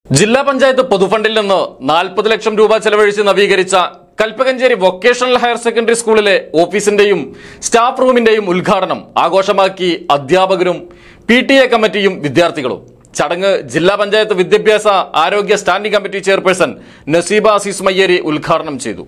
ജില്ലാ പഞ്ചായത്ത് പൊതുഫണ്ടിൽ നിന്ന് നാൽപ്പത് ലക്ഷം രൂപ ചെലവഴിച്ച് നവീകരിച്ച കൽപ്പകഞ്ചേരി വൊക്കേഷണൽ ഹയർ സെക്കൻഡറി സ്കൂളിലെ ഓഫീസിന്റെയും സ്റ്റാഫ് റൂമിന്റെയും ഉദ്ഘാടനം ആഘോഷമാക്കി അധ്യാപകരും പി ടി എ കമ്മിറ്റിയും വിദ്യാർത്ഥികളും ചടങ്ങ് ജില്ലാ പഞ്ചായത്ത് വിദ്യാഭ്യാസ ആരോഗ്യ standing committee chairperson Naseeba Azeez Mayyeri ഉദ്ഘാടനം ചെയ്തു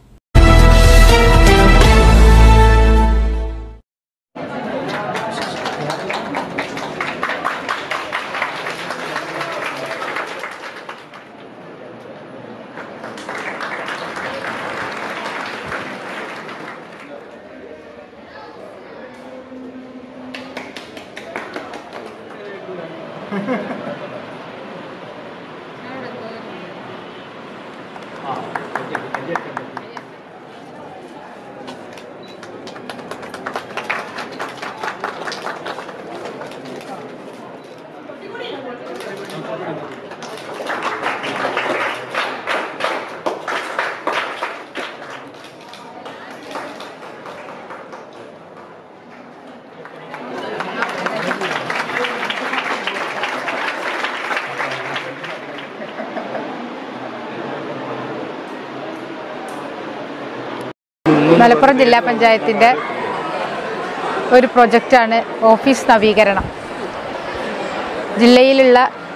മലപ്പുറം ജില്ലാ പഞ്ചായത്തിൻ്റെ ഒരു പ്രൊജക്റ്റാണ് ഓഫീസ് നവീകരണം ജില്ലയിലുള്ള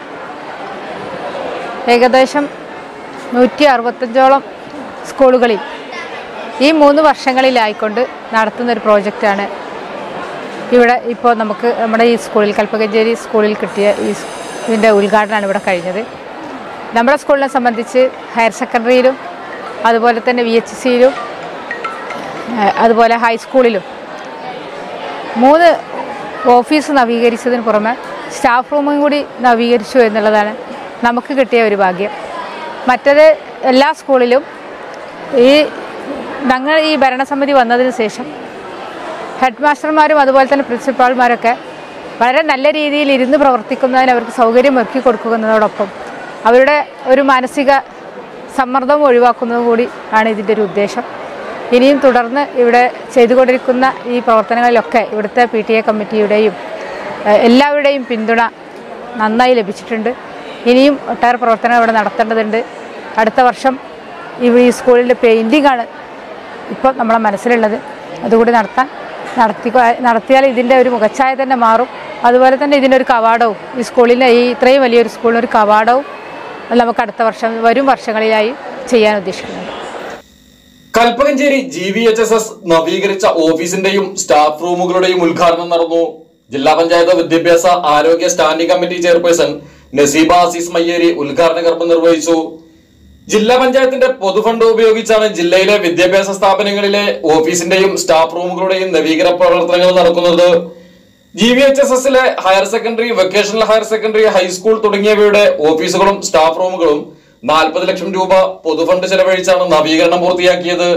ഏകദേശം നൂറ്റി അറുപത്തഞ്ചോളം സ്കൂളുകളിൽ ഈ മൂന്ന് വർഷങ്ങളിലായിക്കൊണ്ട് നടത്തുന്ന ഒരു പ്രോജക്റ്റാണ് ഇവിടെ ഇപ്പോൾ നമുക്ക് നമ്മുടെ ഈ സ്കൂളിൽ കൽപ്പകഞ്ചേരി സ്കൂളിൽ കിട്ടിയ ഈ സ് ഇതിൻ്റെ ഉദ്ഘാടനമാണ് ഇവിടെ കഴിഞ്ഞത് നമ്മുടെ സ്കൂളിനെ സംബന്ധിച്ച് ഹയർ സെക്കൻഡറിയിലും അതുപോലെ തന്നെ വി എച്ച് സിയിലും ഏഹ് അതുപോലെ ഹൈസ്കൂളിലും മൂന്ന് ഓഫീസ് നവീകരിച്ചതിന് പുറമെ സ്റ്റാഫ് റൂമും കൂടി നവീകരിച്ചു എന്നുള്ളതാണ് നമുക്ക് കിട്ടിയ ഒരു ഭാഗ്യം മറ്റത് എല്ലാ സ്കൂളിലും ഈ ഞങ്ങൾ ഈ ഭരണസമിതി വന്നതിന് ശേഷം ഹെഡ് മാസ്റ്റർമാരും അതുപോലെ തന്നെ പ്രിൻസിപ്പാൾമാരൊക്കെ വളരെ നല്ല രീതിയിൽ ഇരുന്ന് പ്രവർത്തിക്കുന്നതിന് അവർക്ക് സൗകര്യം ഒരുക്കി കൊടുക്കുന്നതോടൊപ്പം അവരുടെ ഒരു മാനസിക സമ്മർദ്ദം ഒഴിവാക്കുന്നതും കൂടി ആണ് ഇതിൻ്റെ ഒരു ഉദ്ദേശം ഇനിയും തുടർന്ന് ഇവിടെ ചെയ്തുകൊണ്ടിരിക്കുന്ന ഈ പ്രവർത്തനങ്ങളിലൊക്കെ ഇവിടുത്തെ പി ടി എ കമ്മിറ്റിയുടെയും ഏഹ്, എല്ലാവരുടെയും പിന്തുണ നന്നായി ലഭിച്ചിട്ടുണ്ട് ഇനിയും ഒട്ടേറെ പ്രവർത്തനങ്ങൾ ഇവിടെ നടത്തേണ്ടതുണ്ട് അടുത്ത വർഷം ഇവിടെ ഈ സ്കൂളിൻ്റെ പെയിൻറ്റിംഗ് ആണ് ഇപ്പോൾ നമ്മളെ മനസ്സിലുള്ളത് അതുകൂടി നടത്താൻ നടത്തി നടത്തിയാൽ ഇതിൻ്റെ ഒരു മുഖച്ഛായ തന്നെ മാറും അതുപോലെ തന്നെ ഇതിൻ്റെ ഒരു കവാടവും ഈ സ്കൂളിൻ്റെ ഈ ഇത്രയും വലിയൊരു സ്കൂളിന് ഒരു കവാടവും നമുക്ക് അടുത്ത വർഷം വരും വർഷങ്ങളിലായി ചെയ്യാൻ ഉദ്ദേശിക്കുന്നുണ്ട് Kalpakanchery G V H S S നവീകരിച്ച ഓഫീസിന്റെയും സ്റ്റാഫ് റൂമുകളുടെയും ഉദ്ഘാടനം നടന്നു ജില്ലാ പഞ്ചായത്ത് വിദ്യാഭ്യാസ ആരോഗ്യ standing committee chairperson Naseeba Azeez Mayyeri ഉദ്ഘാടന കർമ്മം നിർവഹിച്ചു ജില്ലാ പഞ്ചായത്തിന്റെ പൊതുഫണ്ട് ഉപയോഗിച്ചാണ് ജില്ലയിലെ വിദ്യാഭ്യാസ സ്ഥാപനങ്ങളിലെ ഓഫീസിന്റെയും സ്റ്റാഫ് റൂമുകളുടെയും നവീകരണ പ്രവർത്തനങ്ങൾ നടക്കുന്നത് ജി വി എച്ച് എസ് എസിലെ higher secondary vocational higher secondary high school തുടങ്ങിയവയുടെ ഓഫീസുകളും സ്റ്റാഫ് റൂമുകളും നാൽപ്പത് ലക്ഷം രൂപ പൊതുഫണ്ട് ചെലവഴിച്ചാണ് നവീകരണം പൂർത്തിയാക്കിയത്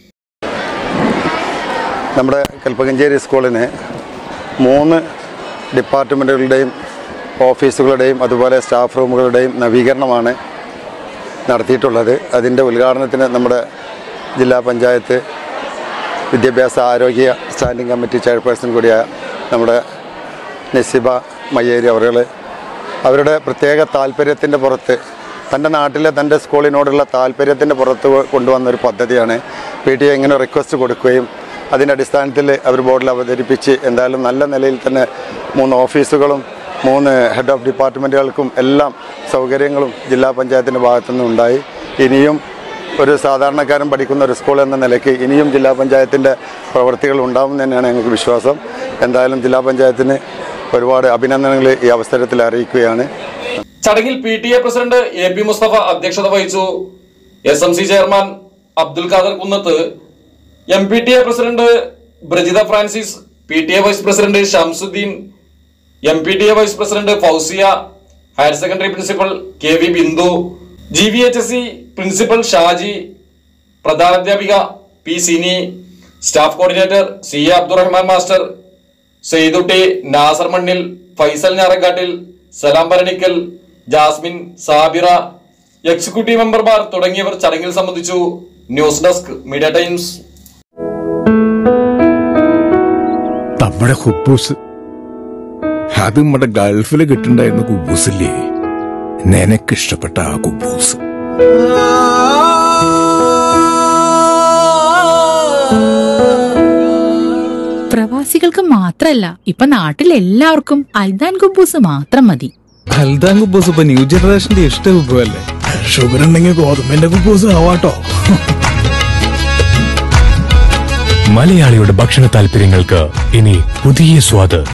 നമ്മുടെ കൽപ്പകഞ്ചേരി സ്കൂളിന് മൂന്ന് ഡിപ്പാർട്ട്മെൻറ്റുകളുടെയും ഓഫീസുകളുടെയും അതുപോലെ സ്റ്റാഫ് റൂമുകളുടെയും നവീകരണമാണ് നടത്തിയിട്ടുള്ളത് അതിൻ്റെ ഉദ്ഘാടനത്തിന് നമ്മുടെ ജില്ലാ പഞ്ചായത്ത് വിദ്യാഭ്യാസ ആരോഗ്യ സ്റ്റാൻഡിംഗ് കമ്മിറ്റി ചെയർപേഴ്സൺ കൂടിയായ നമ്മുടെ നസിബ മയ്യേരി അവരുകൾ അവരുടെ പ്രത്യേക താല്പര്യത്തിൻ്റെ പുറത്ത് തൻ്റെ നാട്ടിലെ തൻ്റെ സ്കൂളിനോടുള്ള താല്പര്യത്തിൻ്റെ പുറത്ത് കൊണ്ടുവന്ന ഒരു പദ്ധതിയാണ് പി ടി എ ഇങ്ങനെ റിക്വസ്റ്റ് കൊടുക്കുകയും അതിൻ്റെ അടിസ്ഥാനത്തിൽ അവർ ബോർഡിൽ അവതരിപ്പിച്ച് എന്തായാലും നല്ല നിലയിൽ തന്നെ മൂന്ന് ഓഫീസുകളും മൂന്ന് ഹെഡ് ഓഫ് ഡിപ്പാർട്ട്മെൻറ്റുകൾക്കും എല്ലാം സൗകര്യങ്ങളും ജില്ലാ പഞ്ചായത്തിൻ്റെ ഭാഗത്തുനിന്ന് ഉണ്ടായി ഇനിയും ഒരു സാധാരണക്കാരൻ പഠിക്കുന്ന ഒരു സ്കൂൾ എന്ന നിലയ്ക്ക് ഇനിയും ജില്ലാ പഞ്ചായത്തിൻ്റെ പ്രവർത്തികൾ ഉണ്ടാവും തന്നെയാണ് ഞങ്ങൾക്ക് വിശ്വാസം എന്തായാലും ജില്ലാ പഞ്ചായത്തിന് ഒരുപാട് അഭിനന്ദനങ്ങൾ ഈ അവസരത്തിൽ അറിയിക്കുകയാണ് ചടങ്ങിൽ P T A president A P Mustafa അധ്യക്ഷത വഹിച്ചു S M C chairman Abdul Khader Kunnath M P T A president Brajitha Francis P T A vice president Shamsuddin M P T A vice president Fousiya higher secondary principal K V Bindu G V H S C principal Shaji പ്രധാനാധ്യാപിക P Sini staff coordinator C A Abdurahman master Saithutty Nasar Mannil Faisal Njarakkattil Salam Bharanikkal Jasmine Sabira executive മെമ്പർമാർ തുടങ്ങിയവർ ചടങ്ങിൽ സംബന്ധിച്ചു news desk media times നമ്മുടെ കുബൂസ് അത് നമ്മുടെ ഗൾഫിൽ കിട്ടുണ്ടായിരുന്ന കുബൂസില്ലേ നിനക്കിഷ്ടപ്പെട്ട ആ കുബൂസ് പ്രവാസികൾക്ക് മാത്രല്ല ഇപ്പൊ നാട്ടിൽ എല്ലാവർക്കും അൽദാൻ കുബൂസ് മാത്രം മതി ഹൽദാൻ കുബൂസ് ഇപ്പൊ ന്യൂ ജനറേഷന്റെ ഇഷ്ട വിഭവല്ലേ ഷുഗർ ഉണ്ടെങ്കിൽ ഗോതമ്പിന്റെ കുബൂസ് ആവാട്ടോ മലയാളിയുടെ ഭക്ഷണ താല്പര്യങ്ങൾക്ക് ഇനി പുതിയ സ്വാദ്